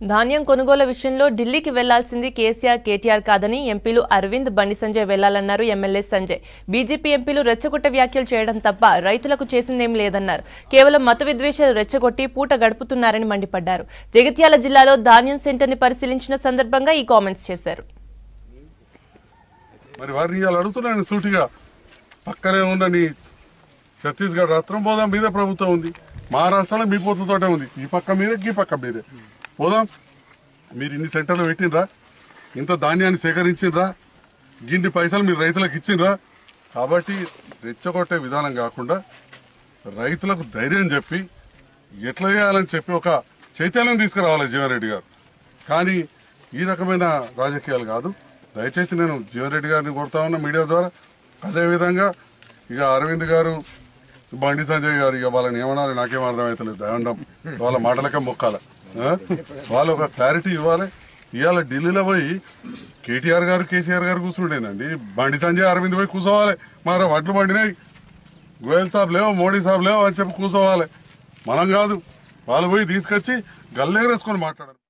ధాన్యం కొనుగోలు విషయంలో ఢిల్లీకి వెళ్లాల్సింది కేసీఆర్ కేటీఆర్ కాదని ఎంపీలు అరవింద్ బండి సంజయ్ వెళ్లాలన్నారు ఎమ్మెల్యే సంజయ్ బీజేపీ ఎంపీలు రెచ్చగొట్ట వ్యాఖ్యలు చేయడం తప్ప రైతులకు చేసిందేం లేదన్నారు కేవలం మత విద్వేషాలు రెచ్చగొట్టి పూట గడుపుతున్నారని మండిపడ్డారు జగిత్యాల జిల్లాలో ధాన్యం సెంటర్ని పరిశీలించిన సందర్భంగా ఈ కామెంట్స్ చేశారు మరి వారిని ఇవాళ అడుగుతున్నాను సూటిగా పక్కనే ఉన్న నీ ఛత్తీస్గఢ్ రాష్ట్రం పోదాం మీదే ప్రభుత్వం ఉంది మహారాష్ట్రలో మీ పొత్తుతోటే ఉంది ఈ పక్క మీదే ఈ పక్క మీదే పోదాం మీరు ఇన్ని సెంటర్లు పెట్టినరా ఇంత ధాన్యాన్ని సేకరించిండ్రా గిండి పైసలు మీరు రైతులకు ఇచ్చిండ్రా కాబట్టి రెచ్చగొట్టే విధానం కాకుండా రైతులకు ధైర్యం చెప్పి ఎట్లా చేయాలని చెప్పి ఒక చైతన్యం తీసుకురావాలి జీవన్ రెడ్డి గారు కానీ ఈ రకమైన రాజకీయాలు కాదు దయచేసి నేను జీవన్ రెడ్డి గారిని కొడతా ఉన్నా మీడియా ద్వారా అదేవిధంగా ఇక అరవింద్ గారు బండి సంజయ్ గారు ఇక వాళ్ళని ఏమనాలి నాకేం అర్థమవుతలేదు దయండం వాళ్ళ మాటలకే మొక్కాల ఆ? వాళ్ళు ఒక క్లారిటీ ఇవ్వాలి ఇవాళ ఢిల్లీలో పోయి కేటీఆర్ గారు కేసీఆర్ గారు కూర్చుంటేనండి బండి సంజయ్ అరవింద్ పోయి కూర్చోవాలి మరి వడ్లు పండినాయి గోయల్ సాబ్ లేవు మోడీ సాబ్ లేవు అని చెప్పి కూర్చోవాలి మనం కాదు వాళ్ళు పోయి తీసుకొచ్చి గల్లేరేసుకొని మాట్లాడారు